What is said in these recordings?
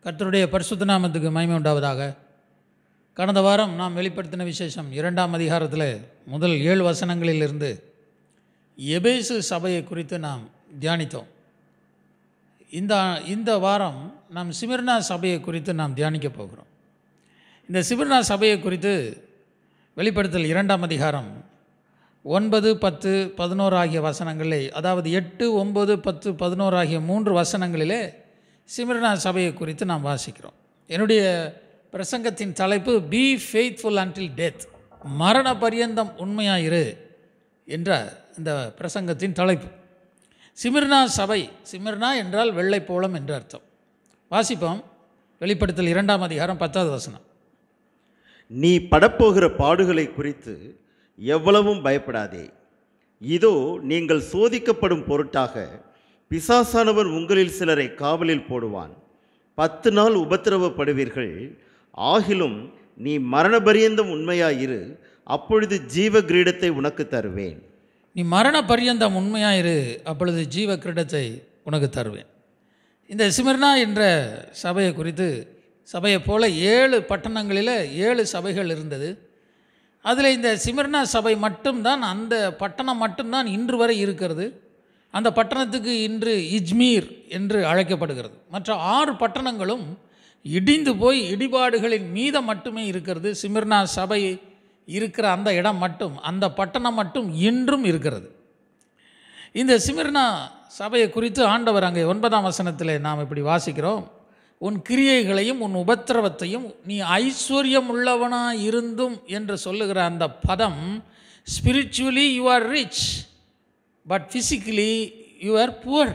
கர்த்தருடைய பரிசுத்த நாமத்துக்கு மகிமை உண்டாவதாக கடந்த வாரம் நாம் வெளிப்படுத்தின விசேஷம் இரண்டாம் அதிகாரத்தில் முதல் ஏழு வசனங்களிலிருந்து எபேசு சபையை குறித்து நாம் தியானித்தோம் இந்த இந்த வாரம் நாம் சிமிர்னா சபையை குறித்து நாம் தியானிக்க போகிறோம் இந்த சிமிர்னா சபையை குறித்து வெளிப்படுத்தல் இரண்டாம் அதிகாரம் ஒன்பது பத்து பதினோரு ஆகிய வசனங்களிலே அதாவது எட்டு ஒம்பது பத்து பதினோரு ஆகிய மூன்று வசனங்களிலே சிமிர்னா சபையை குறித்து நாம் வாசிக்கிறோம் என்னுடைய பிரசங்கத்தின் தலைப்பு பி ஃபெய்த்ஃபுல் அன்டில் டெத் மரண பரியந்தம் உண்மையாயிரு என்ற இந்த பிரசங்கத்தின் தலைப்பு சிமிர்னா சபை சிமிர்னா என்றால் வெள்ளை போலம் என்று அர்த்தம் வாசிப்போம் வெளிப்படுத்தல் இரண்டாம் அதிகாரம் பத்தாவது வசனம் நீ படப்போகிற பாடுகளை குறித்து எவ்வளவும் பயப்படாதே இதோ நீங்கள் சோதிக்கப்படும் பொருட்டாக பிசாசானவன் உங்களில் சிலரை காவலில் போடுவான் பத்து நாள் உபத்திரவப்படுவீர்கள் ஆகிலும் நீ மரணபரியந்தம் உண்மையாயிரு அப்பொழுது ஜீவ கிரீடத்தை உனக்கு தருவேன் நீ மரண பரியந்தம் உண்மையாயிரு அப்பொழுது ஜீவ கிரீடத்தை உனக்கு தருவேன் இந்த சிமிர்னா என்ற சபையை குறித்து சபையைப் போல ஏழு பட்டணங்களில் ஏழு சபைகள் இருந்தது அதில் இந்த சிமிர்னா சபை மட்டும்தான் அந்த பட்டணம் மட்டும்தான் இன்று வரை இருக்கிறது அந்த பட்டணத்துக்கு இன்று இஜ்மீர் என்று அழைக்கப்படுகிறது மற்ற ஆறு பட்டணங்களும் இடிந்து போய் இடிபாடுகளின் மீதம் மட்டுமே இருக்கிறது சிமிர்னா சபை இருக்கிற அந்த இடம் மட்டும் அந்த பட்டணம் மட்டும் இன்றும் இருக்கிறது இந்த சிமிர்னா சபையை குறித்து ஆண்டவர் அங்கே ஒன்பதாம் வசனத்தில் நாம் இப்படி வாசிக்கிறோம் உன் கிரியைகளையும் உன் உபத்திரவத்தையும் நீ ஐஸ்வர்யம் உள்ளவனாக இருந்தும் என்று சொல்லுகிற அந்த பதம் spiritually you are rich but physically you are poor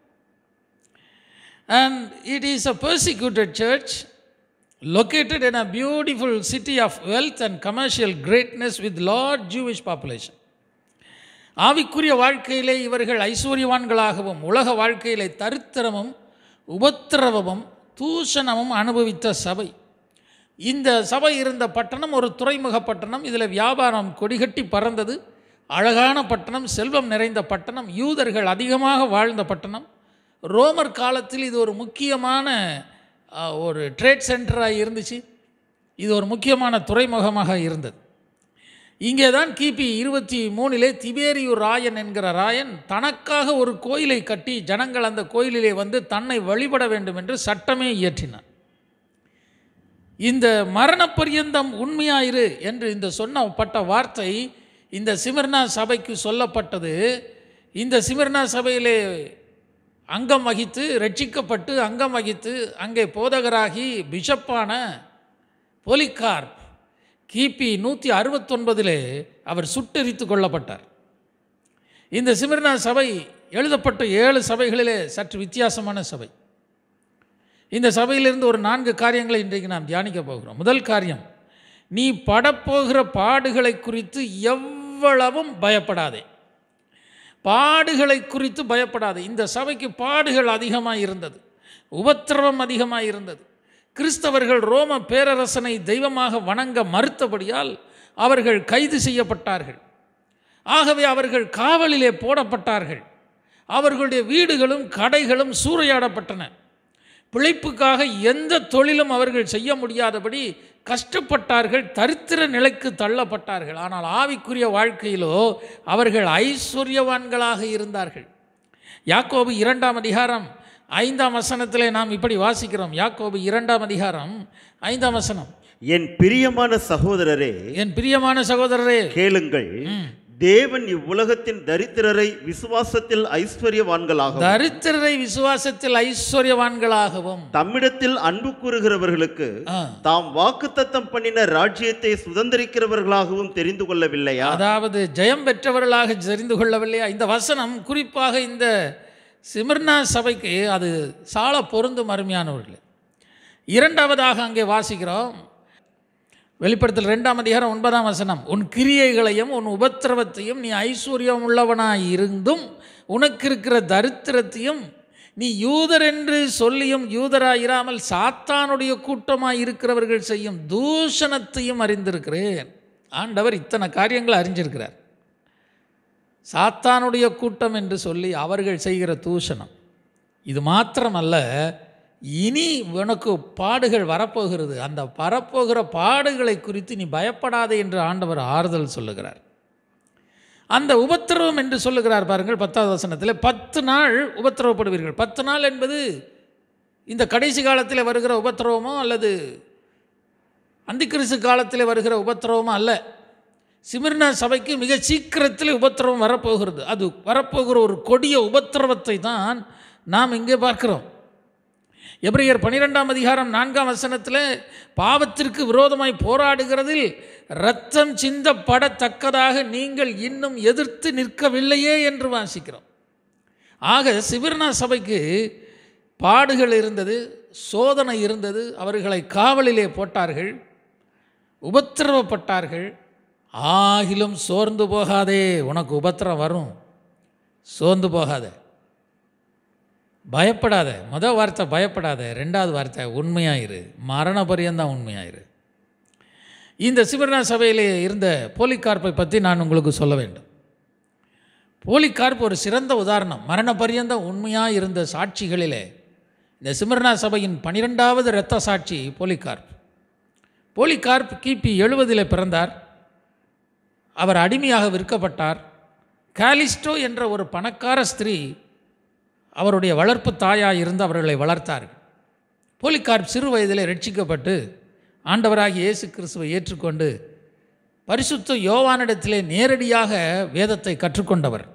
and it is a persecuted church located in a beautiful city of wealth and commercial greatness with large Jewish population. ஆவிக்குரிய வாழ்க்கையிலே இவர்கள் ஐஸ்வர்யவான்களாகவும் உலக வாழ்க்கையிலே தரித்திரமும் உபத்திரவமும் தூஷணமும் அனுபவித்த சபை இந்த சபை இருந்த பட்டணம் ஒரு துறைமுக பட்டணம் இதில் வியாபாரம் கொடிகட்டி பறந்தது அழகான பட்டணம் செல்வம் நிறைந்த பட்டணம் யூதர்கள் அதிகமாக வாழ்ந்த பட்டணம் ரோமர் காலத்தில் இது ஒரு முக்கியமான அஹ், ஒரு ட்ரேட் சென்டராக இருந்துச்சு இது ஒரு முக்கியமான துறைமுகமாக இருந்தது இங்கே தான் கிபி இருபத்தி மூணிலே திபேரியூர் ராயன் என்கிற ராயன் தனக்காக ஒரு கோயிலை கட்டி ஜனங்கள் அந்த கோயிலிலே வந்து தன்னை வழிபட வேண்டும் என்று சட்டமே இயற்றினார் இந்த மரணப்பரியந்தம் உண்மையாயிரு என்று இந்த சொன்னப்பட்ட வார்த்தை இந்த சிமிர்னா சபைக்கு சொல்லப்பட்டது இந்த சிமிர்னா சபையிலே அங்கம் வகித்து ரட்சிக்கப்பட்டு அங்கம் வகித்து அங்கே போதகராகி பிஷப்பான போலிகார் கிபி நூற்றி அறுபத்தொன்பதிலே அவர் சுட்டெரித்து கொல்லப்பட்டார் இந்த சிமிர்னா சபை எழுதப்பட்ட ஏழு சபைகளிலே சற்று வித்தியாசமான சபை இந்த சபையிலிருந்து ஒரு நான்கு காரியங்களை இன்றைக்கு நாம் தியானிக்க போகிறோம் முதல் காரியம் நீ படப்போகிற பாடுகளை குறித்து எவ்வளவும் பயப்படாதே பாடுகளை குறித்து பயப்படாது இந்த சபைக்கு பாடுகள் அதிகமாக இருந்தது உபத்திரவம் அதிகமாக இருந்தது கிறிஸ்தவர்கள் ரோம பேரரசனை தெய்வமாக வணங்க மறுத்தபடியால் அவர்கள் கைது செய்யப்பட்டார்கள் ஆகவே அவர்கள் காவலிலே போடப்பட்டார்கள் அவர்களுடைய வீடுகளும் கடைகளும் சூறையாடப்பட்டன பிழைப்புக்காக எந்த தொழிலும் அவர்கள் செய்ய முடியாதபடி கஷ்டப்பட்டார்கள் தரித்திர நிலைக்கு தள்ளப்பட்டார்கள் ஆனால் ஆவிக்குரிய வாழ்க்கையிலோ அவர்கள் ஐஸ்வர்யவான்களாக இருந்தார்கள் யாக்கோபு இரண்டாம் அதிகாரம் ஐந்தாம் வசனத்திலே நாம் இப்படி வாசிக்கிறோம் யாக்கோபு இரண்டாம் அதிகாரம் ஐந்தாம் வசனம் என் பிரியமான சகோதரரே என் பிரியமான சகோதரரே கேளுங்கள் தேவன் இவ்வுலகத்தின் தரித்திரரை விசுவாசத்தில் ஐஸ்வர்யவான்களாகவும் தரித்திரரை விசுவாசத்தில் ஐஸ்வர்யவான்களாகவும் தம்மிடத்தில் அன்பு கூறுகிறவர்களுக்கு ஆ, தாம் வாக்குத்தத்தம் பண்ணின ராஜ்யத்தை சுதந்திரிக்கிறவர்களாகவும் தெரிந்து கொள்ளவில்லையா அதாவது ஜெயம் பெற்றவர்களாக தெரிந்து கொள்ளவில்லையா இந்த வசனம் குறிப்பாக இந்த சிமிர்னா சபைக்கு அது சால பொருந்தும் அருமையானவர்களே இரண்டாவதாக அங்கே வாசிக்கிறோம் வெளிப்படுத்தல் ரெண்டாம் அதிகாரம் ஒன்பதாம் வசனம் உன் கிரியைகளையும் உன் உபத்திரவத்தையும் நீ ஐஸ்வர்யம் உள்ளவனாய் இருந்தும் உனக்கு இருக்கிற தரித்திரத்தையும் நீ யூதர் என்று சொல்லியும் யூதராயிராமல் சாத்தானுடைய கூட்டமாய் இருக்கிறவர்கள் செய்யும் தூஷணத்தையும் அறிந்திருக்கிறேன் ஆண்டவர் இத்தனை காரியங்களை அறிஞ்சிருக்கிறார் சாத்தானுடைய கூட்டம் என்று சொல்லி அவர்கள் செய்கிற தூஷணம் இது மாத்திரமல்ல இனி உனக்கு பாடுகள் வரப்போகிறது அந்த வரப்போகிற பாடுகளை குறித்து நீ பயப்படாதே என்று ஆண்டவர் ஆறுதல் சொல்லுகிறார் அந்த உபத்திரவம் என்று சொல்லுகிறார் பாருங்கள் பத்தாவது வசனத்தில் பத்து நாள் உபத்திரவப்படுவீர்கள் பத்து நாள் என்பது இந்த கடைசி காலத்தில் வருகிற உபத்திரவமோ அல்லது அந்திக்கிறிஸ்து காலத்தில் வருகிற உபத்திரவமோ அல்ல சிமிர்னா சபைக்கு மிக சீக்கிரத்தில் உபத்திரவம் வரப்போகிறது அது வரப்போகிற ஒரு கொடிய உபத்திரவத்தை தான் நாம் இங்கே பார்க்கிறோம் எபிரியர் பனிரெண்டாம் அதிகாரம் நான்காம் வசனத்தில் பாவத்திற்கு விரோதமாய் போராடுகிறதில் இரத்தம் சிந்தப்படத்தக்கதாக நீங்கள் இன்னும் எதிர்த்து நிற்கவில்லையே என்று வாசிக்கிறோம் ஆக சிபிர்னா சபைக்கு பாடுகள் இருந்தது சோதனை இருந்தது அவர்களை காவலிலே போட்டார்கள் உபத்திரவப்பட்டார்கள் ஆகிலும் சோர்ந்து போகாதே உனக்கு உபத்திரம் வரும் சோர்ந்து போகாதே பயப்படாத முத வார்த்தை பயப்படாத ரெண்டாவது வார்த்தை உண்மையாயிரு மரண பரியந்தான் உண்மையாயிரு இந்த சிவர்ணா சபையிலே இருந்த போலிகார்ப்பை பற்றி நான் உங்களுக்கு சொல்ல வேண்டும் போலிகார்ப் ஒரு சிறந்த உதாரணம் மரண பரியந்தம் உண்மையாக இருந்த சாட்சிகளிலே இந்த சிமர்னா சபையின் பனிரெண்டாவது இரத்த சாட்சி போலிகார்ப் போலிகார்ப் கிபி எழுபதில் பிறந்தார் அவர் அடிமையாக விற்கப்பட்டார் காலிஸ்டோ என்ற ஒரு பணக்கார ஸ்திரீ அவருடைய வளர்ப்பு தாயாக இருந்து அவர்களை வளர்த்தார்கள் போலிகார்ப் சிறு வயதில் ரட்சிக்கப்பட்டு ஆண்டவராகிய இயேசு கிறிஸ்துவை ஏற்றுக்கொண்டு பரிசுத்த யோவானிடத்திலே நேரடியாக வேதத்தை கற்றுக்கொண்டவர்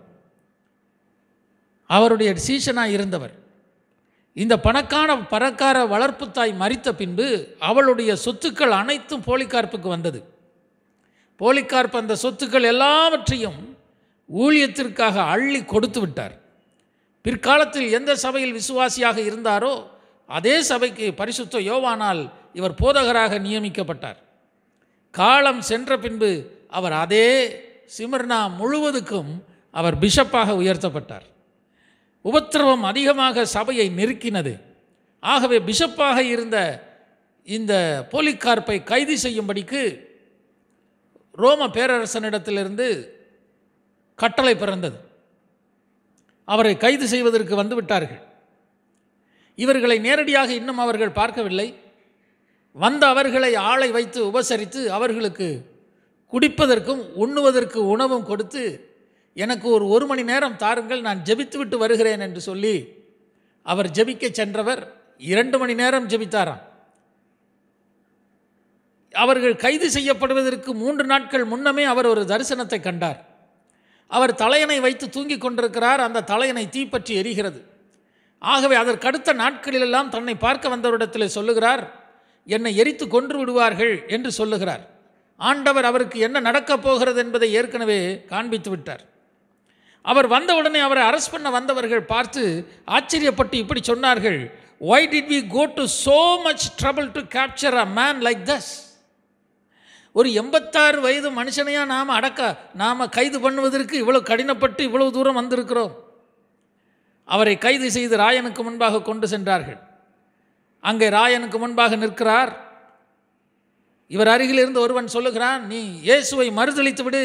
அவருடைய சீசனாக இருந்தவர் இந்த பணக்கான பணக்கார வளர்ப்பு தாய் மறித்த பின்பு அவளுடைய சொத்துக்கள் அனைத்தும் போலிகார்ப்புக்கு வந்தது போலிகார்ப் அந்த சொத்துக்கள் எல்லாவற்றையும் ஊழியத்திற்காக அள்ளி கொடுத்து விட்டார் பிற்காலத்தில் எந்த சபையில் விசுவாசியாக இருந்தாரோ அதே சபைக்கு பரிசுத்த யோவானால் இவர் போதகராக நியமிக்கப்பட்டார் காலம் சென்ற பின்பு அவர் அதே சிமர்னா முழுவதுக்கும் அவர் பிஷப்பாக உயர்த்தப்பட்டார் உபத்திரவம் அதிகமாக சபையை நெருக்கினது ஆகவே பிஷப்பாக இருந்த இந்த போலிகார்ப்பை கைது செய்யும்படிக்கு ரோம பேரரசனிடத்திலிருந்து கட்டளை பிறந்தது அவரை கைது செய்வதற்கு வந்து விட்டார்கள் இவர்களை நேரடியாக இன்னும் அவர்கள் பார்க்கவில்லை வந்த அவர்களை ஆளை வைத்து உபசரித்து அவர்களுக்கு குடிப்பதற்கும் உண்ணுவதற்கு உணவும் கொடுத்து எனக்கு ஒரு ஒரு மணி நேரம் தாருங்கள் நான் ஜெபித்து விட்டு வருகிறேன் என்று சொல்லி அவர் ஜெபிக்க சென்றவர் இரண்டு மணி நேரம் ஜெபித்தாராம் அவர்கள் கைது செய்யப்படுவதற்கு மூன்று நாட்கள் முன்னமே அவர் ஒரு தரிசனத்தை கண்டார் அவர் தலையணை வைத்து தூங்கிக் கொண்டிருக்கிறார் அந்த தலையணை தீப்பற்றி எரிகிறது ஆகவே அதற்கடுத்த நாட்களிலெல்லாம் தன்னை பார்க்க வந்தவரிடத்தில் சொல்லுகிறார் என்னை எரித்து கொன்று விடுவார்கள் என்று சொல்லுகிறார் ஆண்டவர் அவருக்கு என்ன நடக்கப் போகிறது என்பதை ஏற்கனவே காண்பித்து விட்டார் அவர் வந்தவுடனே அவரை அரெஸ்ட் பண்ண வந்தவர்கள் பார்த்து ஆச்சரியப்பட்டு இப்படி சொன்னார்கள் why did we go to so much trouble to capture a man like thus ஒரு எண்பத்தாறு வயது மனுஷனையா நாம் அடக்க நாம் கைது பண்ணுவதற்கு இவ்வளோ கடினப்பட்டு இவ்வளவு தூரம் வந்திருக்கிறோம் அவரை கைது செய்து ராயனுக்கு முன்பாக கொண்டு சென்றார்கள் அங்கே ராயனுக்கு முன்பாக நிற்கிறார் இவர் அருகில் இருந்து ஒருவன் சொல்லுகிறான் நீ இயேசுவை மறுதளித்து விடு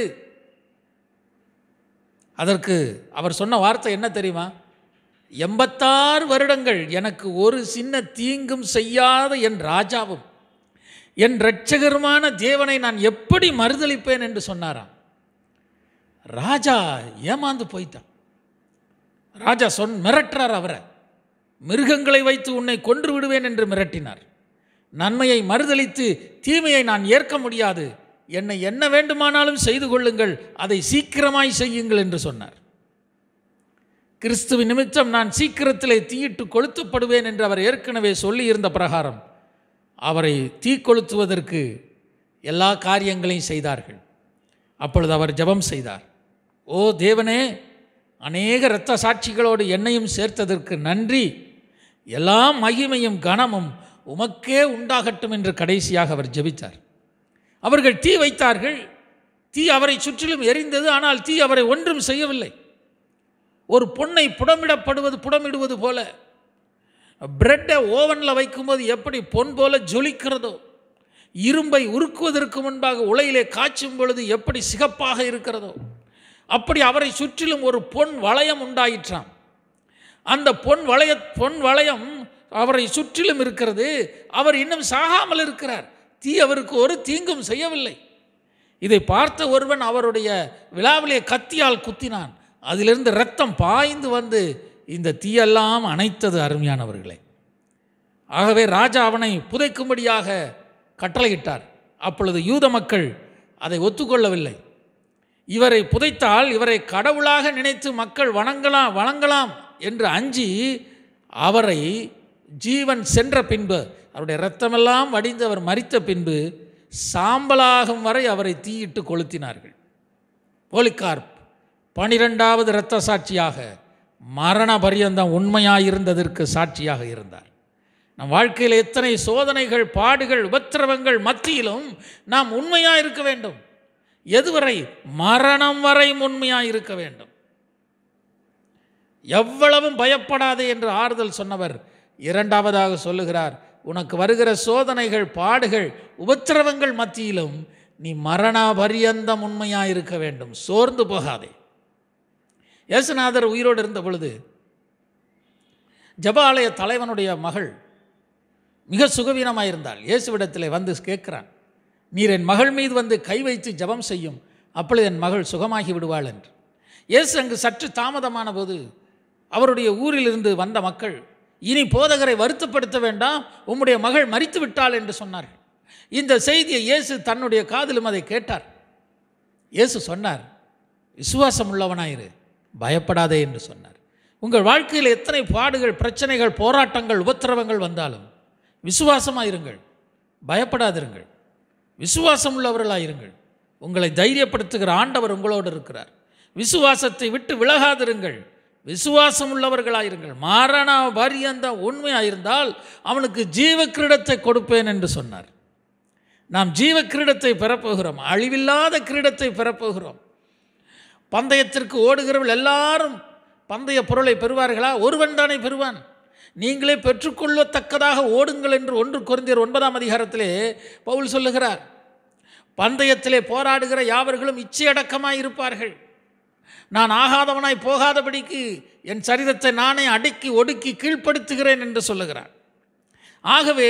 அதற்கு அவர் சொன்ன வார்த்தை என்ன தெரியுமா எண்பத்தாறு வருடங்கள் எனக்கு ஒரு சின்ன தீங்கும் செய்யாத என் ராஜாவும் என் இரட்சகருமான தேவனை நான் எப்படி மறுதளிப்பேன் என்று சொன்னாராம் ராஜா ஏமாந்து போயிட்டான் ராஜா சொன் மிரட்டுறார் அவரை மிருகங்களை வைத்து உன்னை கொன்று விடுவேன் என்று மிரட்டினார் நன்மையை மறுதளித்து தீமையை நான் ஏற்க முடியாது என்னை என்ன வேண்டுமானாலும் செய்து கொள்ளுங்கள் அதை சீக்கிரமாய் செய்யுங்கள் என்று சொன்னார் கிறிஸ்துவின் நிமித்தம் நான் சீக்கிரத்திலே தீயிட்டு கொளுத்தப்படுவேன் என்று அவர் ஏற்கனவே சொல்லியிருந்த பிரகாரம் அவரை தீ கொளுத்துவதற்கு எல்லா காரியங்களையும் செய்தார்கள் அப்பொழுது அவர் ஜெபம் செய்தார் ஓ தேவனே அநேக இரத்த சாட்சிகளோடு என்னையும் சேர்த்ததற்கு நன்றி எல்லா மகிமையும் கனமும் உமக்கே உண்டாகட்டும் என்று கடைசியாக அவர் ஜெபித்தார் அவர்கள் தீ வைத்தார்கள் தீ அவரை சுற்றிலும் எரிந்தது ஆனால் தீ அவரை ஒன்றும் செய்யவில்லை ஒரு பொண்ணை புடமிடப்படுவது புடமிடுவது போல பிரெட்டை ஓவனில் வைக்கும்போது எப்படி பொன் போல ஜொலிக்கிறதோ இரும்பை உருக்குவதற்கு முன்பாக உலையிலே காய்ச்சும் பொழுது எப்படி சிகப்பாக இருக்கிறதோ அப்படி அவரை சுற்றிலும் ஒரு பொன் வளையம் உண்டாயிற்றாம் அந்த பொன் வளைய பொன் வளையம் அவரை சுற்றிலும் இருக்கிறது அவர் இன்னும் சாகாமல் இருக்கிறார் தீ அவருக்கு ஒரு தீங்கும் செய்யவில்லை இதை பார்த்த ஒருவன் அவருடைய விழாவிலே கத்தியால் குத்தினான் அதிலிருந்து இரத்தம் பாய்ந்து வந்து இந்த தீயெல்லாம் அணைத்தது அருமையானவர்களே ஆகவே ராஜா அவனை புதைக்கும்படியாக கட்டளையிட்டார் அப்பொழுது யூத மக்கள் அதை ஒத்துக்கொள்ளவில்லை இவரை புதைத்தால் இவரை கடவுளாக நினைத்து மக்கள் வணங்கலாம் வணங்கலாம் என்று அஞ்சி அவரை ஜீவன் சென்ற பின்பு அவருடைய இரத்தமெல்லாம் வடிந்து அவர் மரித்த பின்பு சாம்பலாகும் வரை அவரை தீயிட்டு கொளுத்தினார்கள் போலிகார்ப் பனிரெண்டாவது இரத்த சாட்சியாக மரண பரியந்தம் உண்மையாயிருந்ததற்கு சாட்சியாக இருந்தார் நம் வாழ்க்கையில் எத்தனை சோதனைகள் பாடுகள் உபத்திரவங்கள் மத்தியிலும் நாம் உண்மையாக இருக்க வேண்டும் எதுவரை மரணம் வரை உண்மையாக இருக்க வேண்டும் எவ்வளவும் பயப்படாதே என்று ஆறுதல் சொன்னவர் இரண்டாவதாக சொல்லுகிறார் உனக்கு வருகிற சோதனைகள் பாடுகள் உபத்திரவங்கள் மத்தியிலும் நீ மரண பரியந்தம் உண்மையாக இருக்க வேண்டும் சோர்ந்து போகாதே இயேசுநாதர் உயிரோடு இருந்த பொழுது ஜபாலய தலைவனுடைய மகள் மிக சுகவீனமாக இருந்தாள் இயேசுவிடத்தில் வந்து கேட்கிறான் நீர் என் மகள் மீது வந்து கை வைத்து ஜெபம் செய்யும் அப்பொழுது என் மகள் சுகமாகி விடுவாள் என்று இயேசு அங்கு சற்று தாமதமான போது அவருடைய ஊரிலிருந்து வந்த மக்கள் இனி போதகரை வருத்தப்படுத்த வேண்டாம் உம்முடைய மகள் மரித்து விட்டாள் என்று சொன்னார்கள் இந்த செய்தியை இயேசு தன்னுடைய காதிலும் அதை கேட்டார் இயேசு சொன்னார் விசுவாசம் உள்ளவனாயிரு பயப்படாதே என்று சொன்னார் உங்கள் வாழ்க்கையில் எத்தனை பாடுகள் பிரச்சனைகள் போராட்டங்கள் உபத்திரவங்கள் வந்தாலும் விசுவாசமாயிருங்கள் பயப்படாதிருங்கள் விசுவாசம் உள்ளவர்களாயிருங்கள் உங்களை தைரியப்படுத்துகிற ஆண்டவர் உங்களோடு இருக்கிறார் விசுவாசத்தை விட்டு விலகாதிருங்கள் விசுவாசம் உள்ளவர்களாயிருங்கள் மரண பரியந்த உண்மையாயிருந்தால் அவனுக்கு ஜீவ கிரீடத்தை கொடுப்பேன் என்று சொன்னார் நாம் ஜீவ கிரீடத்தை பெறப்போகிறோம் அழிவில்லாத கிரீடத்தை பெறப்போகிறோம் பந்தயத்திற்கு ஓடுகிறவர்கள் எல்லாரும் பந்தய பொருளை பெறுவார்களா ஒருவன் தானே பெறுவான் நீங்களே பெற்றுக்கொள்ளத்தக்கதாக ஓடுங்கள் என்று ஒன்று குறைந்தர் ஒன்பதாம் அதிகாரத்திலே பவுல் சொல்லுகிறார் பந்தயத்திலே போராடுகிற யாவர்களும் இச்சையடக்கமாய் இருப்பார்கள் நான் ஆகாதவனாய் போகாதபடிக்கு என் சரீரத்தை நானே அடக்கி ஒடுக்கி கீழ்ப்படுத்துகிறேன் என்று சொல்லுகிறார் ஆகவே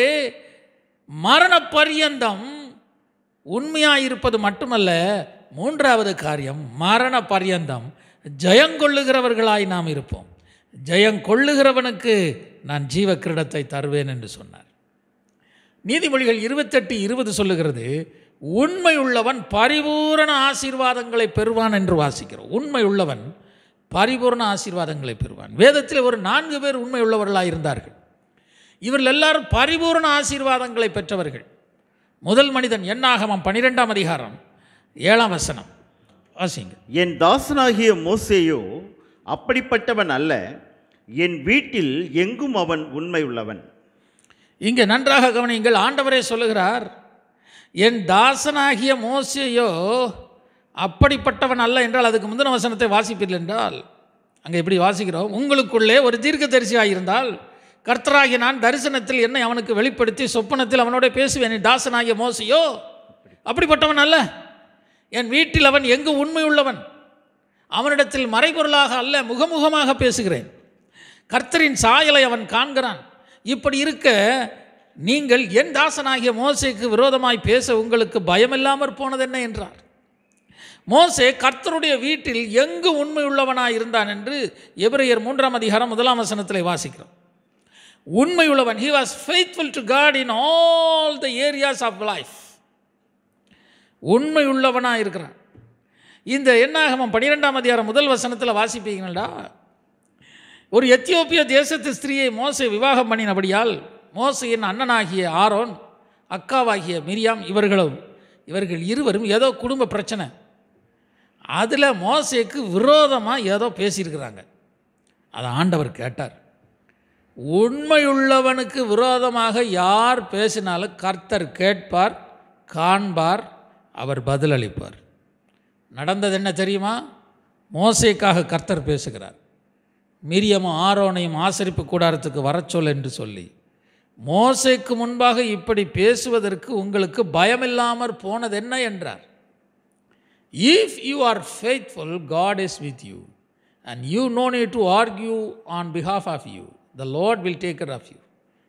மரண பரியந்தம் உண்மையாயிருப்பது மட்டுமல்ல மூன்றாவது காரியம் மரண பரியந்தம் ஜெயங்கொள்ளுகிறவர்களாய் நாம் இருப்போம் ஜெயங்கொள்ளுகிறவனுக்கு நான் ஜீவ கிரீடத்தை தருவேன் என்று சொன்னார் நீதிமொழிகள் இருபத்தெட்டு இருபது சொல்லுகிறது உண்மை உள்ளவன் பரிபூரண ஆசீர்வாதங்களை பெறுவான் என்று வாசிக்கிறோம் உண்மை உள்ளவன் பரிபூரண ஆசீர்வாதங்களை பெறுவான் வேதத்தில் ஒரு நான்கு பேர் உண்மை உள்ளவர்களாக இருந்தார்கள் இவர்கள் எல்லாரும் பரிபூரண ஆசீர்வாதங்களை பெற்றவர்கள் முதல் மனிதன் எண்ணாகமம் பனிரெண்டாம் அதிகாரம் ஏழாம் வசனம் வாசிங்க என் தாசனாகிய மோசேயோ அப்படிப்பட்டவன் அல்ல என் வீட்டில் எங்கும் அவன் உண்மை உள்ளவன் இங்கே நன்றாக கவனியுங்கள் ஆண்டவரே சொல்லுகிறார் என் தாசனாகிய மோசேயோ அப்படிப்பட்டவன் அல்ல என்றால் அதுக்கு முந்தின வசனத்தை வாசிப்பீர்கள் என்றால் அங்கே எப்படி வாசிக்கிறோம் உங்களுக்குள்ளே ஒரு தீர்க்கதரிசியாக இருந்தால் கர்த்தராகிய நான் தரிசனத்தில் என்னை அவனுக்கு வெளிப்படுத்தி சொப்பனத்தில் அவனோட பேசுவேன் என் தாசனாகிய மோசையோ அப்படிப்பட்டவன் அல்ல என் வீட்டில் அவன் எங்கு உண்மை உள்ளவன் அவனிடத்தில் மறைபொருளாக அல்ல முகமுகமாக பேசுகிறேன் கர்த்தரின் சாயலை அவன் காண்கிறான் இப்படி இருக்க நீங்கள் என் தாசனாகிய மோசேக்கு விரோதமாய் பேச உங்களுக்கு பயமில்லாமற் போனது என்ன என்றார் மோசே கர்த்தருடைய வீட்டில் எங்கு உண்மை உள்ளவனாய் இருந்தான் என்று எபிரேயர் மூன்றாம் அதிகாரம் முதலாம் வசனத்தில் வாசிக்கிறோம் உண்மை உள்ளவன் he was faithful to God in all the areas of life உண்மை உள்ளவனாக இருக்கிறான் இந்த என்னாகமம் பன்னிரெண்டாம் அதிகாரம் முதல் வசனத்தில் வாசிப்பீங்களா ஒரு எத்தியோப்பிய தேசத்து ஸ்திரீயை மோசை விவாகம் பண்ணினபடியால் மோசையின் அண்ணனாகிய ஆரோன் அக்காவாகிய மிரியாம் இவர்களும் இவர்கள் இருவரும் ஏதோ குடும்ப பிரச்சனை அதில் மோசேக்கு விரோதமாக ஏதோ பேசியிருக்கிறாங்க அதை ஆண்டவர் கேட்டார் உண்மையுள்ளவனுக்கு விரோதமாக யார் பேசினாலும் கர்த்தர் கேட்பார் காண்பார் அவர் பதிலளிப்பார் நடந்தது என்ன தெரியுமா மோசைக்காக கர்த்தர் பேசுகிறார் மிரியமும் ஆரோனையும் ஆசரிப்பு கூடாரத்துக்கு வரச்சொல் என்று சொல்லி மோசைக்கு முன்பாக இப்படி பேசுவதற்கு உங்களுக்கு பயமில்லாமற் போனது என்ன என்றார் if you are faithful God is with you and you no need to argue on behalf of you the Lord will take care of you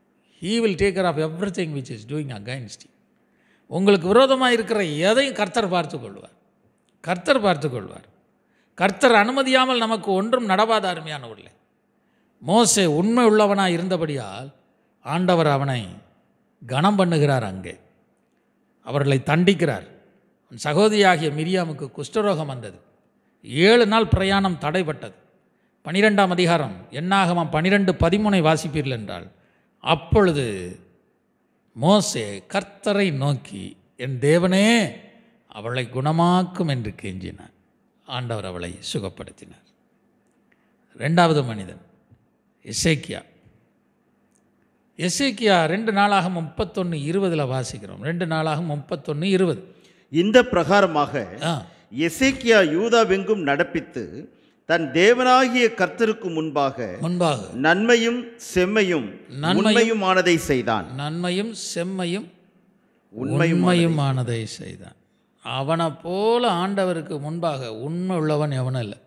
he will take care of everything which is doing against உங்களுக்கு விரோதமாக இருக்கிற எதையும் கர்த்தர் பார்த்து கொள்வார் கர்த்தர் பார்த்து கொள்வார் கர்த்தர் அனுமதியாமல் நமக்கு ஒன்றும் நடவாத அருமையானவர்களே மோசே உண்மை உள்ளவனாக இருந்தபடியால் ஆண்டவர் அவனை கனம் பண்ணுகிறார் அங்கே அவர்களை தண்டிக்கிறார் அவன் சகோதரியாகிய மிரியாமுக்கு குஷ்டரோகம் வந்தது ஏழு நாள் பிரயாணம் தடைப்பட்டது பனிரெண்டாம் அதிகாரம் என்னாகமம் பனிரெண்டு பதிமூனை வாசிப்பீர்கள் என்றால் அப்பொழுது மோசே கர்த்தரை நோக்கி என் தேவனே அவளை குணமாக்கும் என்று கெஞ்சினார் ஆண்டவர் அவளை சுகப்படுத்தினார் ரெண்டாவது மனிதன் எசேக்கியா எசேக்கியா ரெண்டு நாளாக முப்பத்தொன்று இருபதில் வாசிக்கிறோம் ரெண்டு நாளாக முப்பத்தொன்று இருபது இந்த பிரகாரமாக ஆ எசேக்கியா யூதாவெங்கும் நடப்பித்து தன் தேவனாகிய கர்த்தருக்கு முன்பாக முன்பாக நன்மையும் செம்மையும் நன்மையும் உண்மையுமானதை செய்தான் நன்மையும் செம்மையும் உண்மையும் உண்மையுமானதை செய்தான் அவனை போல ஆண்டவருக்கு முன்பாக உண்மை உள்ளவன் எவனும் இல்லை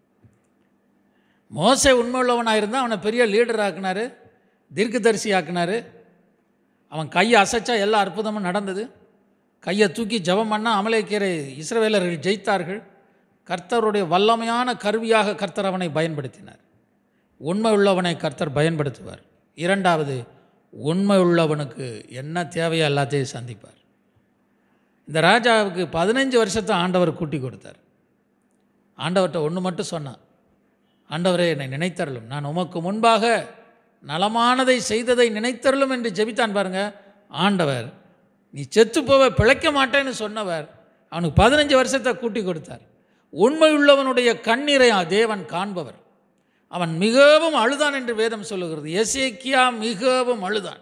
மோசே உண்மை உள்ளவனாக இருந்தால் அவனை பெரிய லீடர் ஆக்குனாரு தீர்க்கதரிசி ஆக்குனாரு அவன் கையை அசைச்சா எல்லா அற்புதமும் நடந்தது கையை தூக்கி ஜெபம் பண்ணால் அமலேக்கரை இஸ்ரவேலர்கள் ஜெயித்தார்கள் கர்த்தருடைய வல்லமையான கருவியாக கர்த்தர் அவனை பயன்படுத்தினார் உண்மை உள்ளவனை கர்த்தர் பயன்படுத்துவார் இரண்டாவது உண்மை உள்ளவனுக்கு என்ன தேவையோ எல்லாத்தையும் சந்திப்பார் இந்த ராஜாவுக்கு பதினஞ்சு வருஷத்தை ஆண்டவர் கூட்டி கொடுத்தார் ஆண்டவர்கிட்ட ஒன்று மட்டும் சொன்னான் ஆண்டவரே என்னை நினைத்தருளும் நான் உமக்கு முன்பாக நலமானதை செய்ததை நினைத்தருளும் என்று ஜெபித்தான் பாருங்க ஆண்டவர் நீ செத்து போவ பிழைக்க மாட்டேன்னு சொன்னவர் அவனுக்கு பதினஞ்சு வருஷத்தை கூட்டி கொடுத்தார் உண்மையுள்ளவனுடைய கண்ணீரை ஆ தேவன் காண்பவர் அவன் மிகவும் அழுதான் என்று வேதம் சொல்லுகிறது எசேக்கியா மிகவும் அழுதான்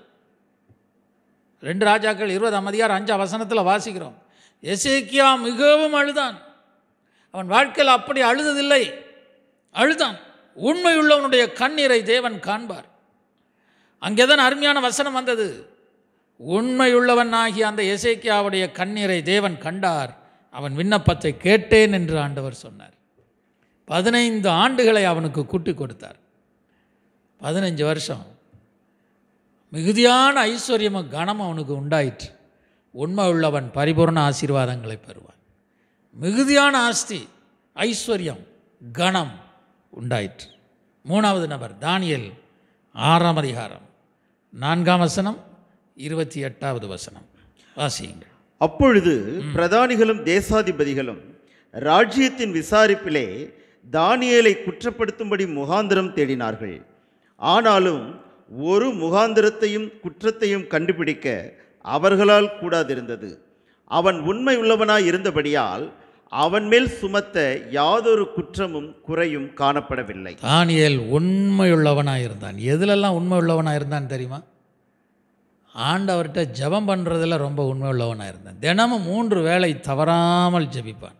ரெண்டு ராஜாக்கள் இருபதாம் அதிகாரம் அஞ்சு வசனத்தில் வாசிக்கிறோம் எசேக்கியா மிகவும் அழுதான் அவன் வாழ்க்கையில் அப்படி அழுததில்லை அழுதான் உண்மையுள்ளவனுடைய கண்ணீரை தேவன் காண்பார் அங்கேதான் அருமையான வசனம் வந்தது உண்மையுள்ளவன் ஆகிய அந்த எசேக்கியாவுடைய கண்ணீரை தேவன் கண்டார் அவன் விண்ணப்பத்தை கேட்டேன் என்று ஆண்டவர் சொன்னார் பதினைந்து ஆண்டுகளை அவனுக்கு கூட்டி கொடுத்தார் பதினஞ்சு வருஷம் மிகுதியான ஐஸ்வர்யமும் கனமும் அவனுக்கு உண்டாயிற்று உண்மை உள்ளவன் பரிபூர்ண ஆசீர்வாதங்களை பெறுவான் மிகுதியான ஆஸ்தி ஐஸ்வர்யம் கணம் உண்டாயிற்று மூணாவது நபர் தானியல் ஆறாம் அதிகாரம் நான்காம் வசனம் இருபத்தி எட்டாவது வசனம் வாசியுங்கள் அப்பொழுது பிரதானிகளும் தேசாதிபதிகளும் ராஜ்யத்தின் விசாரிப்பிலே தானியேலை குற்றப்படுத்தும்படி முகாந்திரம் தேடினார்கள் ஆனாலும் ஒரு முகாந்திரத்தையும் குற்றத்தையும் கண்டுபிடிக்க அவர்களால் கூடாதிருந்தது அவன் உண்மை உள்ளவனாய் இருந்தபடியால் அவன் மேல் சுமத்த யாதொரு குற்றமும் குறையும் காணப்படவில்லை தானியேல் உண்மையுள்ளவனாக இருந்தான் எதுலெல்லாம் உண்மை உள்ளவனாக இருந்தான் தெரியுமா ஆண்டவர்கிட்ட ஜெபம் பண்ணுறதுல ரொம்ப உண்மை உள்ளவனாக இருந்தான் தினமும் மூன்று வேளை தவறாமல் ஜெபிப்பான்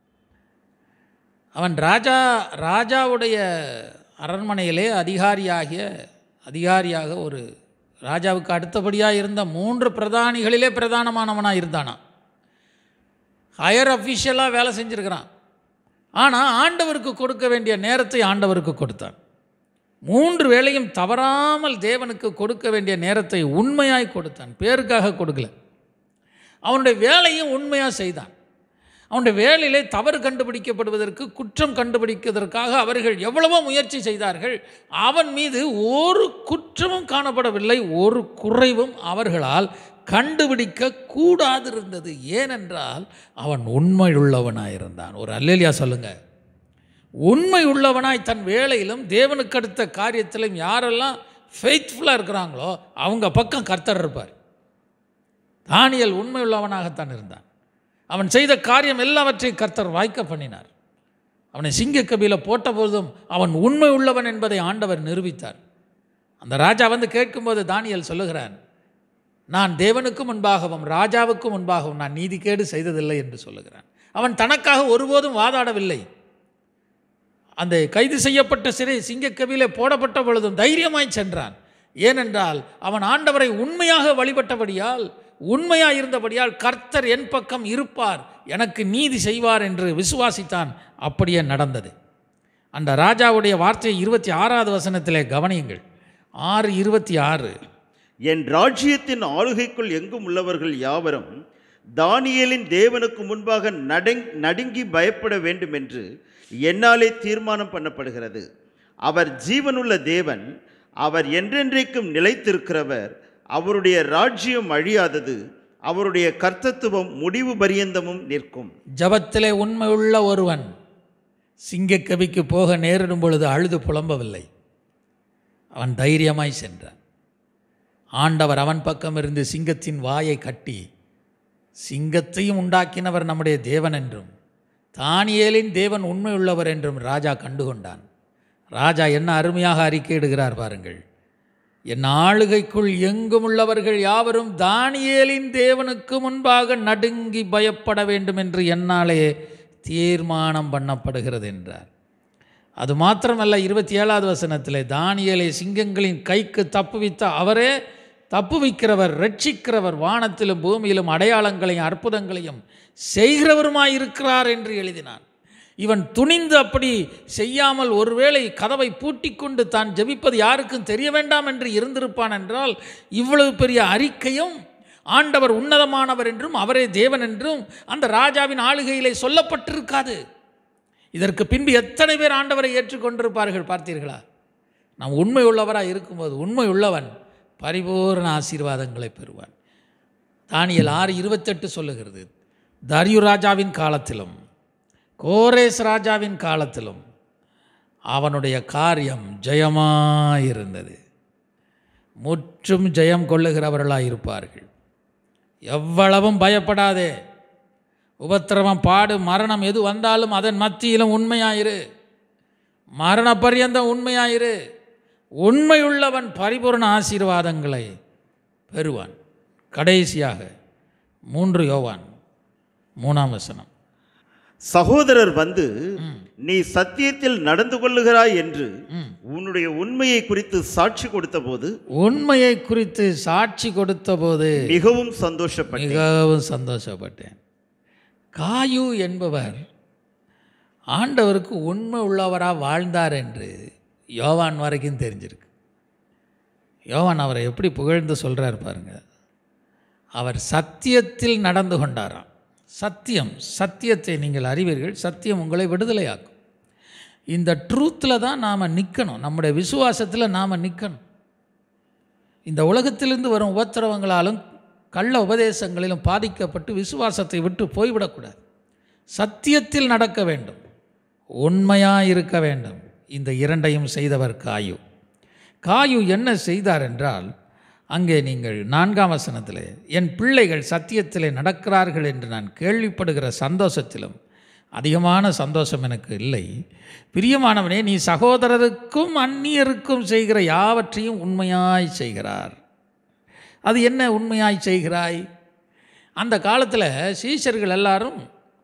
அவன் ராஜா ராஜாவுடைய அரண்மனையிலே அதிகாரியாகிய அதிகாரியாக ஒரு ராஜாவுக்கு அடுத்தபடியாக இருந்த மூன்று பிரதானிகளிலே பிரதானமானவனாக இருந்தானாம் ஹையர் அஃபிஷியலாக வேலை செஞ்சுருக்கிறான் ஆனால் ஆண்டவருக்கு கொடுக்க வேண்டிய நேரத்தை ஆண்டவருக்கு கொடுத்தான் மூன்று வேளையும் தவறாமல் தேவனுக்கு கொடுக்க வேண்டிய நேரத்தை உண்மையாய் கொடுத்தான் பேருக்காக கொடுக்கல அவனுடைய வேலையும் உண்மையாக செய்தான் அவனுடைய வேலையிலே தவறு கண்டுபிடிக்கப்படுவதற்கு குற்றம் கண்டுபிடிப்பதற்காக அவர்கள் எவ்வளவோ முயற்சி செய்தார்கள் அவன் மீது ஒரு குற்றமும் காணப்படவில்லை ஒரு குறைவும் அவர்களால் கண்டுபிடிக்க கூடாதிருந்தது ஏனென்றால் அவன் உண்மையுள்ளவனாய் இருந்தான் ஒரு அல்லேலியா சொல்லுங்க உண்மை உள்ளவனாய் தன் வேலையிலும் தேவனுக்கு அடுத்த காரியத்திலும் யாரெல்லாம் ஃபெய்த்ஃபுல்லாக இருக்கிறாங்களோ அவங்க பக்கம் கர்த்தர் இருப்பார் தானியல் உண்மை உள்ளவனாகத்தான் இருந்தான் அவன் செய்த காரியம் எல்லாவற்றையும் கர்த்தர் வாய்க்க பண்ணினார் அவனை சிங்கக்கபியில் போட்டபோதும் அவன் உண்மை உள்ளவன் என்பதை ஆண்டவர் நிரூபித்தார் அந்த ராஜா வந்து கேட்கும்போது தானியல் சொல்லுகிறான் நான் தேவனுக்கு முன்பாகவும் ராஜாவுக்கு முன்பாகவும் நான் நீதிகேடு செய்ததில்லை என்று சொல்லுகிறான் அவன் தனக்காக ஒருபோதும் வாதாடவில்லை அந்த கைது செய்யப்பட்ட சிறை சிங்கக்கவிலே போடப்பட்ட பொழுதும் தைரியமாய் சென்றான் ஏனென்றால் அவன் ஆண்டவரை உண்மையாக வழிபட்டபடியால் உண்மையாக இருந்தபடியால் கர்த்தர் என் பக்கம் இருப்பார் எனக்கு நீதி செய்வார் என்று விசுவாசித்தான் அப்படியே நடந்தது அந்த ராஜாவுடைய வார்த்தையை இருபத்தி ஆறாவது வசனத்திலே கவனியுங்கள் ஆறு இருபத்தி ஆறு என் ராஜ்யத்தின் ஆளுகைக்குள் எங்கும் உள்ளவர்கள் யாவரும் தானியேலின் தேவனுக்கு முன்பாக நடங் நடுங்கி பயப்பட வேண்டும் என்று என்னாலே தீர்மானம் பண்ணப்படுகிறது அவர் ஜீவனுள்ள தேவன் அவர் என்றென்றைக்கும் நிலைத்திருக்கிறவர் அவருடைய ராஜ்யம் அழியாதது அவருடைய கர்த்தத்துவம் முடிவு பரியந்தமும் நிற்கும் ஜபத்திலே உண்மையுள்ள ஒருவன் சிங்கக்கவிக்கு போக நேரிடும் பொழுது அழுது புலம்பவில்லை அவன் தைரியமாய் சென்றான் ஆண்டவர் அவன் பக்கம் இருந்து சிங்கத்தின் வாயை கட்டி சிங்கத்தையும் உண்டாக்கினவர் நம்முடைய தேவன் என்றும் தானியேலின் தேவன் உண்மையுள்ளவர் என்றும் ராஜா கண்டுகொண்டான் ராஜா என்ன அருமையாக அறிக்கையிடுகிறார் பாருங்கள் என் ஆளுகைக்குள் எங்கும் உள்ளவர்கள் யாவரும் தானியேலின் தேவனுக்கு முன்பாக நடுங்கி பயப்பட வேண்டும் என்று என்னாலே தீர்மானம் பண்ணப்படுகிறது என்றார் அது மாத்திரமல்ல இருபத்தி ஏழாவது வசனத்தில் தானியேலை சிங்கங்களின் கைக்கு தப்புவித்த அவரே தப்புவிக்கிறவர் ரட்சிக்கிறவர் வானத்திலும் பூமியிலும் அடையாளங்களையும் அற்புதங்களையும் செய்கிறவருமாயிருக்கிறார் என்று எழுதினான் இவன் துணிந்து அப்படி செய்யாமல் ஒருவேளை கதவை பூட்டிக்கொண்டு தான் ஜெபிப்பது யாருக்கும் தெரிய வேண்டாம் என்று இருந்திருப்பான் என்றால் இவ்வளவு பெரிய அறிக்கையும் ஆண்டவர் உன்னதமானவர் என்றும் அவரே தேவன் என்றும் அந்த ராஜாவின் ஆளுகையிலே சொல்லப்பட்டிருக்காது இதற்கு பின்பு எத்தனை பேர் ஆண்டவரை ஏற்றுக்கொண்டிருப்பார்கள் பார்த்தீர்களா நாம் உண்மை உள்ளவராக இருக்கும்போது உண்மை உள்ளவன் பரிபூர்ண ஆசீர்வாதங்களை பெறுவான் தானியல் ஆறு இருபத்தெட்டு சொல்லுகிறது தரியு ராஜாவின் காலத்திலும் கோரேஸ் ராஜாவின் காலத்திலும் அவனுடைய காரியம் ஜெயமாயிருந்தது முற்றும் ஜெயம் கொள்ளுகிறவர்களாக இருப்பார்கள் எவ்வளவும் பயப்படாதே உபத்திரவம் பாடு மரணம் எது வந்தாலும் அதன் மத்தியிலும் உண்மையாயிரு மரண பரியந்தம் உண்மையாயிரு உண்மையுள்ளவன் பரிபூர்ண ஆசீர்வாதங்களை பெறுவான் கடைசியாக மூன்று யோவான் மூணாம் வசனம் சகோதரர் வந்து நீ சத்தியத்தில் நடந்து கொள்ளுகிறாய் என்று உன்னுடைய உண்மையை குறித்து சாட்சி கொடுத்தபோது உண்மையை குறித்து சாட்சி கொடுத்தபோது மிகவும் சந்தோஷப்பட்டேன் மிகவும் சந்தோஷப்பட்டேன் காயு என்பவர் ஆண்டவருக்கு உண்மை உள்ளவராக வாழ்ந்தார் என்று யோவான் வரைக்கும் தெரிஞ்சிருக்கு யோவான் அவரை எப்படி புகழ்ந்து சொல்கிறார் பாருங்க அவர் சத்தியத்தில் நடந்து கொண்டாராம் சத்தியம் சத்தியத்தை நீங்கள் அறிவீர்கள் சத்தியம் உங்களை விடுதலையாக்கும் இந்த ட்ரூத்தில் தான் நாம் நிற்கணும் நம்முடைய விசுவாசத்தில் நாம் நிற்கணும் இந்த உலகத்திலிருந்து வரும் உபத்திரவங்களாலும் கள்ள உபதேசங்களிலும் பாதிக்கப்பட்டு விசுவாசத்தை விட்டு போய்விடக்கூடாது சத்தியத்தில் நடக்க வேண்டும் உண்மையாக இருக்க வேண்டும் இந்த இரண்டையும் செய்தவர் காயு காயு என்ன செய்தார் என்றால் அங்கே நீங்கள் நான்காம் வசனத்தில் என் பிள்ளைகள் சத்தியத்திலே நடக்கிறார்கள் என்று நான் கேள்விப்படுகிற சந்தோஷத்திலும் அதிகமான சந்தோஷம் எனக்கு இல்லை பிரியமானவனே நீ சகோதரருக்கும் அந்நியருக்கும் செய்கிற யாவற்றையும் உண்மையாய் செய்கிறார் அது என்ன உண்மையாய் செய்கிறாய் அந்த காலத்தில் சீஷர்கள் எல்லாரும்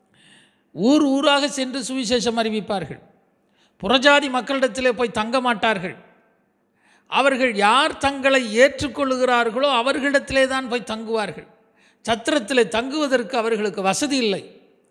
ஊர் ஊராக சென்று சுவிசேஷம் அறிவிப்பார்கள் புறஜாதி மக்களிடத்திலே போய் தங்க மாட்டார்கள் அவர்கள் யார் தங்களை ஏற்றுக்கொள்ளுகிறார்களோ அவர்களிடத்திலே தான் போய் தங்குவார்கள் சத்திரத்திலே தங்குவதற்கு அவர்களுக்கு வசதி இல்லை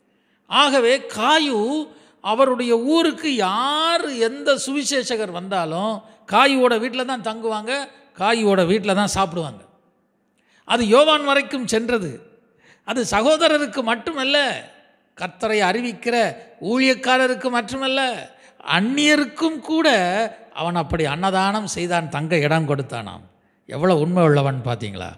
ஆகவே காயு அவருடைய ஊருக்கு யார் எந்த சுவிசேஷகர் வந்தாலும் காயுவோட வீட்டில் தான் தங்குவாங்க காயுவோட வீட்டில் தான் சாப்பிடுவாங்க அது யோவான் வரைக்கும் சென்றது அது சகோதரருக்கு மட்டுமல்ல கர்த்தரை அறிவிக்கிற ஊழியக்காரருக்கு மட்டுமல்ல அந்நியருக்கும் கூட அவன் அப்படி அன்னதானம் செய்தான் தங்க இடம் கொடுத்தானாம் எவ்வளோ உண்மை உள்ளவன் பார்த்தீங்களா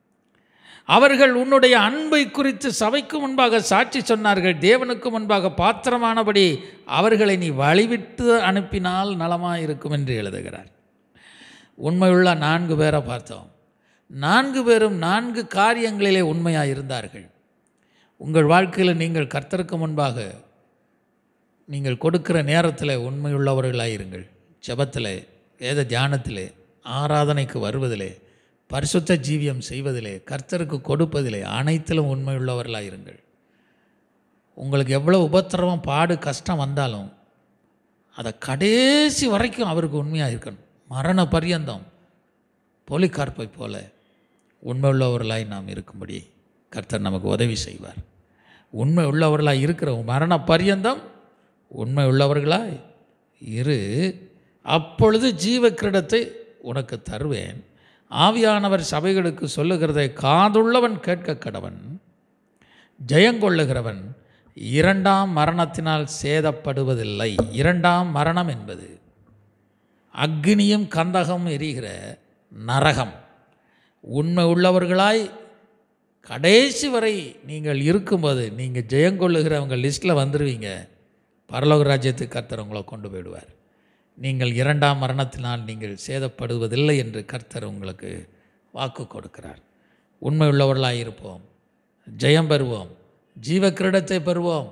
அவர்கள் உன்னுடைய அன்பை குறித்து சபைக்கு முன்பாக சாட்சி சொன்னார்கள் தேவனுக்கு முன்பாக பாத்திரமானபடி அவர்களை நீ வழிவிட்டு அனுப்பினால் நலமாக இருக்கும் என்று எழுதுகிறார் உண்மையுள்ள நான்கு பேரை பார்த்தோம் நான்கு பேரும் நான்கு காரியங்களிலே உண்மையாக இருந்தார்கள் உங்கள் வாழ்க்கையில் நீங்கள் கர்த்தருக்கு முன்பாக நீங்கள் கொடுக்கிற நேரத்தில் உண்மையுள்ளவர்களாக இருங்கள் ஜெபத்தில் வேத தியானத்திலே ஆராதனைக்கு வருவதிலே பரிசுத்த ஜீவியம் செய்வதிலே கர்த்தருக்கு கொடுப்பதிலே அனைத்திலும் உண்மையுள்ளவர்களாக இருங்கள் உங்களுக்கு எவ்வளோ உபத்திரவம் பாடு கஷ்டம் வந்தாலும் அதை கடைசி வரைக்கும் அவருக்கு உண்மையாக இருக்கணும் மரண பரியந்தம் போலிகார்ப்பை போல உண்மை உள்ளவர்களாய் நாம் இருக்கும்படி கர்த்தர் நமக்கு உதவி செய்வார் உண்மை உள்ளவர்களாய் இருக்கிற மரண பரியந்தம் உண்மை உள்ளவர்களாய் இரு அப்பொழுது ஜீவ கிரீடத்தை உனக்கு தருவேன் ஆவியானவர் சபைகளுக்கு சொல்லுகிறதை காதுள்ளவன் கேட்க கடவன் ஜெயங்கொள்ளுகிறவன் இரண்டாம் மரணத்தினால் சேதப்படுவதில்லை இரண்டாம் மரணம் என்பது அக்னியும் கந்தகம் எரிகிற நரகம் உண்மை உள்ளவர்களாய் கடைசி வரை நீங்கள் இருக்கும்போது நீங்கள் ஜெயங்கொள்ளுகிறவங்க லிஸ்ட்டில் வந்துடுவீங்க பரலோக ராஜ்யத்துக்கு கர்த்தர் உங்களை கொண்டு போயிடுவார் நீங்கள் இரண்டாம் மரணத்தினால் நீங்கள் சேதப்படுவதில்லை என்று கர்த்தர் உங்களுக்கு வாக்கு கொடுக்கிறார் உண்மை உள்ளவர்களாக இருப்போம் ஜெயம் பெறுவோம் ஜீவ கிரீடத்தை பெறுவோம்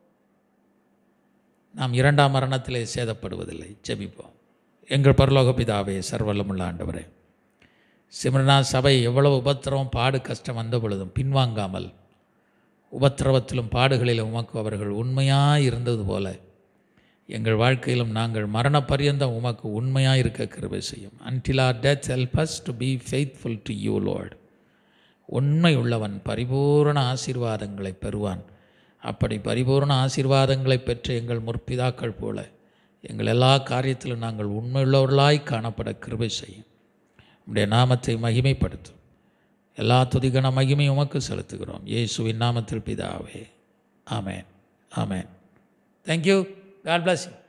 நாம் இரண்டாம் மரணத்திலே சேதப்படுவதில்லை ஜெபிப்போம் எங்கள் பரலோக பிதாவே சர்வல்லமுள்ள ஆண்டவரே சிம்ரனா சபை எவ்வளவு உபத்திரவம் பாடு கஷ்டம் வந்த பொழுதும் பின்வாங்காமல் உபத்திரவத்திலும் பாடுகளிலும் உமக்கு அவர்கள் உண்மையாக இருந்தது போல எங்கள் வாழ்க்கையிலும் நாங்கள் மரண பரியந்தம் உமக்கு உண்மையாக இருக்க கிருபை செய்யும் until our death help us to be faithful to you Lord உண்மை உள்ளவன் பரிபூரண ஆசீர்வாதங்களை பெறுவான் அப்படி பரிபூரண ஆசீர்வாதங்களை பெற்ற எங்கள் முற்பிதாக்கள் போல எங்கள் எல்லா காரியத்திலும் நாங்கள் உண்மையுள்ளவர்களாய் காணப்பட கிருபை செய்யும் உடைய நாமத்தை மகிமைப்படுத்தும் எல்லா துதிகன மகிமை உமக்கு செலுத்துகிறோம் இயேசுவின் நாமத்தில் பிதாவே ஆமென் ஆமென் தேங்க்யூ காட் bless you